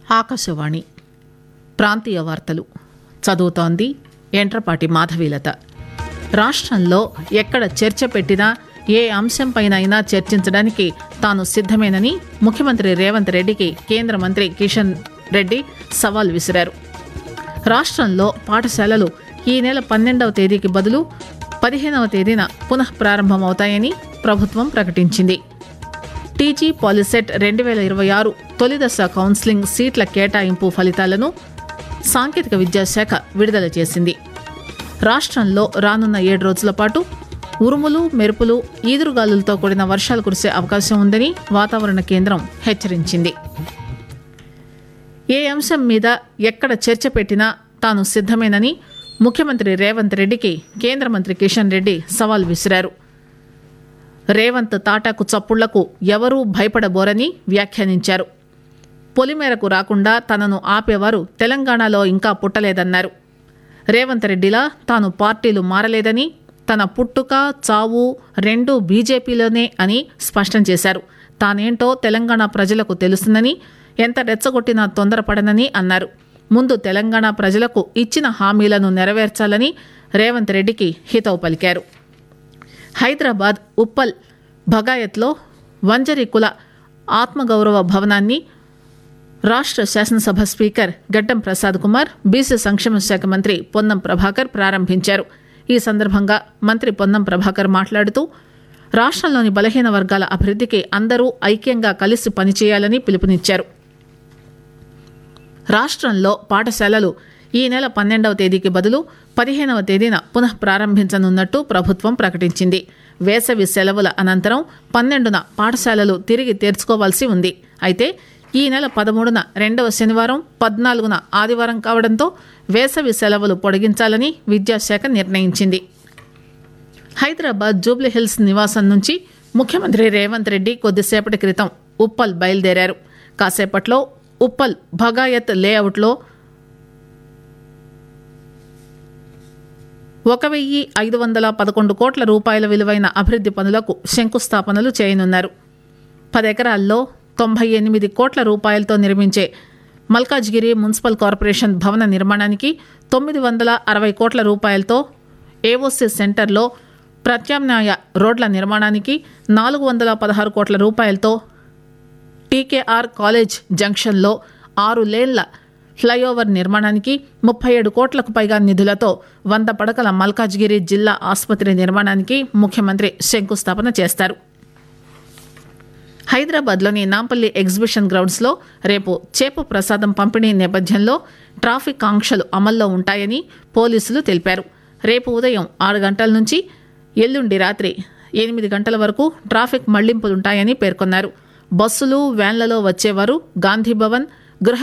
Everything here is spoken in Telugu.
ఆకాశవాణి ప్రాంతీయ వార్తలు చదువుతోంది ఎంట్రపాటి మాధవీలత రాష్ట్రంలో ఎక్కడ చర్చ పెట్టినా ఏ అంశంపైనైనా చర్చించడానికి తాను సిద్దమేనని ముఖ్యమంత్రి రేవంత్ రెడ్డికి కేంద్ర మంత్రి కిషన్ రెడ్డి సవాల్ విసిరారు రాష్ట్రంలో పాఠశాలలు ఈ నెల పన్నెండవ తేదీకి బదులు పదిహేనవ తేదీన పునః ప్రారంభమవుతాయని ప్రభుత్వం ప్రకటించింది టీజీ పాలిసెట్ రెండు వేల ఇరవై ఆరు తొలిదశ కౌన్సిలింగ్ సీట్ల కేటాయింపు ఫలితాలను సాంకేతిక విద్యాశాఖ విడుదల చేసింది రాష్ట్రంలో రానున్న ఏడు రోజుల పాటు ఉరుములు మెరుపులు ఈదురుగాలులతో కూడిన వర్షాలు కురిసే అవకాశం ఉందని వాతావరణ కేంద్రం హెచ్చరించింది ఏ అంశం మీద ఎక్కడ చర్చ పెట్టినా తాను సిద్దమేనని ముఖ్యమంత్రి రేవంత్ రెడ్డికి కేంద్ర మంత్రి కిషన్ రెడ్డి సవాల్ విసిరారు రేవంత్ తాటాకు చప్పుళ్లకు ఎవరూ భయపడబోరని వ్యాఖ్యానించారు పొలిమేరకు రాకుండా తనను ఆపేవారు తెలంగాణలో ఇంకా పుట్టలేదన్నారు రేవంత్ రెడ్డిలా తాను పార్టీలు మారలేదని తన పుట్టుక చావు రెండూ బీజేపీలోనే అని స్పష్టం చేశారు తానేంటో తెలంగాణ ప్రజలకు తెలుస్తుందని ఎంత రెచ్చగొట్టినా తొందరపడనని అన్నారు ముందు తెలంగాణ ప్రజలకు ఇచ్చిన హామీలను నెరవేర్చాలని రేవంత్ రెడ్డికి హితవు పలికారు హైదరాబాద్ ఉప్పల్ భగాయత్లో వంజరి కుల ఆత్మగౌరవ భవనాన్ని రాష్ట్ర శాసనసభ స్పీకర్ గడ్డం ప్రసాద్ కుమార్ బీసీ సంక్షేమ శాఖ మంత్రి పొన్నం ప్రభాకర్ ప్రారంభించారు ఈ సందర్భంగా మంత్రి పొన్నం ప్రభాకర్ మాట్లాడుతూ రాష్ట్రంలోని బలహీన వర్గాల అభివృద్ధికి అందరూ ఐక్యంగా కలిసి పనిచేయాలని పిలుపునిచ్చారు రాష్ట్రంలో పాఠశాలలు ఈ నెల పన్నెండవ తేదీకి బదులు పదిహేనవ తేదీన పునః ప్రారంభించనున్నట్టు ప్రభుత్వం ప్రకటించింది వేసవి సెలవుల అనంతరం పన్నెండున పాఠశాలలు తిరిగి తెరుచుకోవాల్సి ఉంది అయితే ఈ నెల పదమూడున రెండవ శనివారం పద్నాలుగున ఆదివారం కావడంతో వేసవి సెలవులు పొడిగించాలని విద్యాశాఖ నిర్ణయించింది హైదరాబాద్ జూబ్లీహిల్స్ నివాసం నుంచి ముఖ్యమంత్రి రేవంత్ రెడ్డి కొద్దిసేపటి క్రితం ఉప్పల్ బయలుదేరారు కాసేపట్లో ఉప్పల్ భగాయత్ లేఅవుట్లో ఒక వెయ్యి ఐదు వందల పదకొండు కోట్ల రూపాయల విలువైన అభివృద్ది పనులకు శంకుస్థాపనలు చేయనున్నారు పదెకరాల్లో తొంభై ఎనిమిది కోట్ల రూపాయలతో నిర్మించే మల్కాజ్గిరి మున్సిపల్ కార్పొరేషన్ భవన నిర్మాణానికి తొమ్మిది వందల అరవై కోట్ల రూపాయలతో ఏఓసీ సెంటర్లో ప్రత్యామ్నాయ రోడ్ల నిర్మాణానికి నాలుగు వందల పదహారు కోట్ల రూపాయలతో టీకేఆర్ కాలేజ్ జంక్షన్లో ఆరు లేన్ల ఫ్లైఓవర్ నిర్మాణానికి ముప్పై ఏడు కోట్లకు పైగా నిధులతో వంద పడకల మల్కాజ్గిరి జిల్లా ఆసుపత్రి నిర్మాణానికి ముఖ్యమంత్రి శంకుస్థాపన చేస్తారు హైదరాబాద్లోని నాంపల్లి ఎగ్జిబిషన్ గ్రౌండ్స్లో రేపు చేప ప్రసాదం పంపిణీ నేపథ్యంలో ట్రాఫిక్ ఆంక్షలు అమల్లో ఉంటాయని పోలీసులు తెలిపారు రేపు ఉదయం ఆరు గంటల నుంచి ఎల్లుండి రాత్రి ఎనిమిది గంటల వరకు ట్రాఫిక్ మళ్లింపులుంటాయని పేర్కొన్నారు బస్సులు వ్యాన్లలో వచ్చేవారు గాంధీభవన్